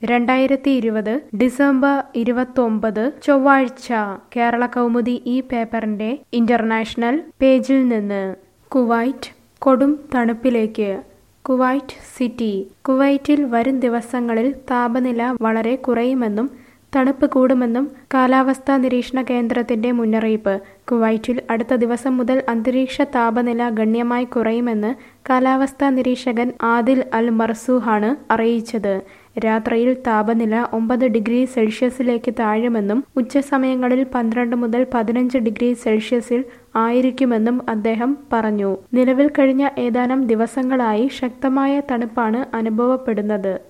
രണ്ടായിരത്തി ഇരുപത് ഡിസംബർ ഇരുപത്തൊമ്പത് ചൊവ്വാഴ്ച കേരള കൗമുദി ഈ പേപ്പറിന്റെ ഇന്റർനാഷണൽ പേജിൽ നിന്ന് കുവൈറ്റ് കൊടും തണുപ്പിലേക്ക് കുവൈറ്റ് സിറ്റി കുവൈറ്റിൽ വരും ദിവസങ്ങളിൽ താപനില വളരെ കുറയുമെന്നും തണുപ്പ് കൂടുമെന്നും കാലാവസ്ഥാ നിരീക്ഷണ കേന്ദ്രത്തിന്റെ മുന്നറിയിപ്പ് കുവൈറ്റിൽ അടുത്ത ദിവസം മുതൽ അന്തരീക്ഷ താപനില ഗണ്യമായി കുറയുമെന്ന് കാലാവസ്ഥാ നിരീക്ഷകൻ ആദിൽ അൽ മർസൂഹാണ് അറിയിച്ചത് രാത്രിയിൽ താപനില ഒമ്പത് ഡിഗ്രി സെൽഷ്യസിലേക്ക് താഴുമെന്നും ഉച്ചസമയങ്ങളിൽ പന്ത്രണ്ട് മുതൽ പതിനഞ്ച് ഡിഗ്രി സെൽഷ്യസിൽ ആയിരിക്കുമെന്നും അദ്ദേഹം പറഞ്ഞു നിലവിൽ കഴിഞ്ഞ ഏതാനും ദിവസങ്ങളായി ശക്തമായ തണുപ്പാണ് അനുഭവപ്പെടുന്നത്